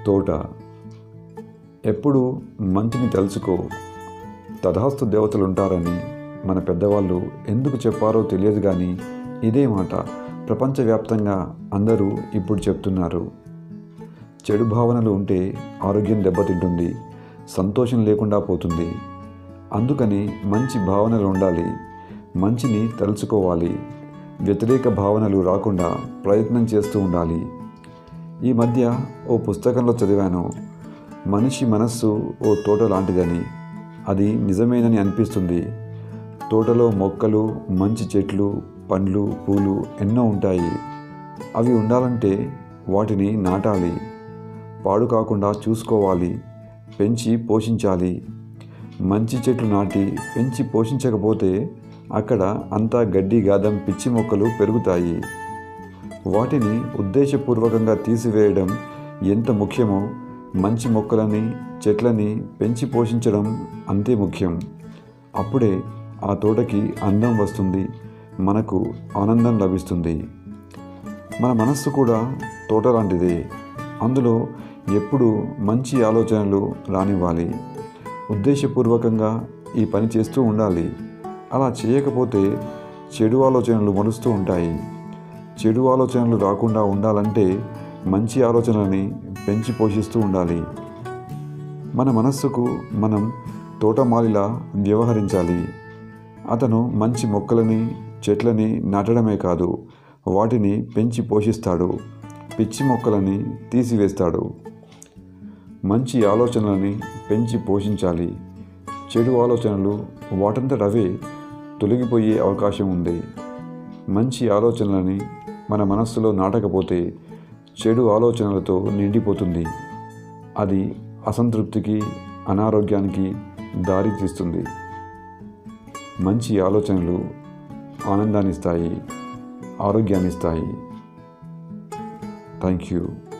తోట ఎప్పుడు మంచిని తెలుసుకో తథాస్తు దేవతలు ఉంటారని మన పెద్దవాళ్ళు ఎందుకు చెప్పారో తెలియదు కానీ ఇదే మాట ప్రపంచవ్యాప్తంగా అందరూ ఇప్పుడు చెప్తున్నారు చెడు భావనలు ఉంటే ఆరోగ్యం దెబ్బతింటుంది సంతోషం లేకుండా పోతుంది అందుకని మంచి భావనలు ఉండాలి మంచిని తలుచుకోవాలి వ్యతిరేక భావనలు రాకుండా ప్రయత్నం చేస్తూ ఉండాలి ఈ మధ్య ఓ పుస్తకంలో చదివాను మనిషి మనస్సు ఓ తోట లాంటిదని అది నిజమేనని అనిపిస్తుంది తోటలో మొక్కలు మంచి చెట్లు పండ్లు పూలు ఎన్నో ఉంటాయి అవి ఉండాలంటే వాటిని నాటాలి పాడు కాకుండా చూసుకోవాలి పెంచి పోషించాలి మంచి చెట్లు నాటి పెంచి పోషించకపోతే అక్కడ అంతా గడ్డి గాదం పిచ్చి మొక్కలు పెరుగుతాయి వాటిని ఉద్దేశపూర్వకంగా తీసివేయడం ఎంత ముఖ్యమో మంచి మొక్కలని చెట్లని పెంచి పోషించడం అంతే ముఖ్యం అప్పుడే ఆ తోటకి అందం వస్తుంది మనకు ఆనందం లభిస్తుంది మన మనస్సు కూడా తోట లాంటిదే అందులో ఎప్పుడు మంచి ఆలోచనలు రానివ్వాలి ఉద్దేశపూర్వకంగా ఈ పని చేస్తూ ఉండాలి అలా చేయకపోతే చెడు ఆలోచనలు మొలుస్తూ ఉంటాయి చెడు ఆలోచనలు రాకుండా ఉండాలంటే మంచి ఆలోచనలని పెంచి పోషిస్తూ ఉండాలి మన మనస్సుకు మనం తోటమాలిలా వ్యవహరించాలి అతను మంచి మొక్కలని చెట్లని నాటడమే కాదు వాటిని పెంచి పోషిస్తాడు పిచ్చి మొక్కలని తీసివేస్తాడు మంచి ఆలోచనలని పెంచి పోషించాలి చెడు ఆలోచనలు వాటంతట అవే తొలగిపోయే అవకాశం ఉంది మంచి ఆలోచనలని మన మనస్సులో నాటకపోతే చెడు ఆలోచనలతో నిండిపోతుంది అది అసంతృప్తికి అనారోగ్యానికి దారి తీస్తుంది మంచి ఆలోచనలు ఆనందాన్నిస్తాయి ఆరోగ్యాన్నిస్తాయి థ్యాంక్ యూ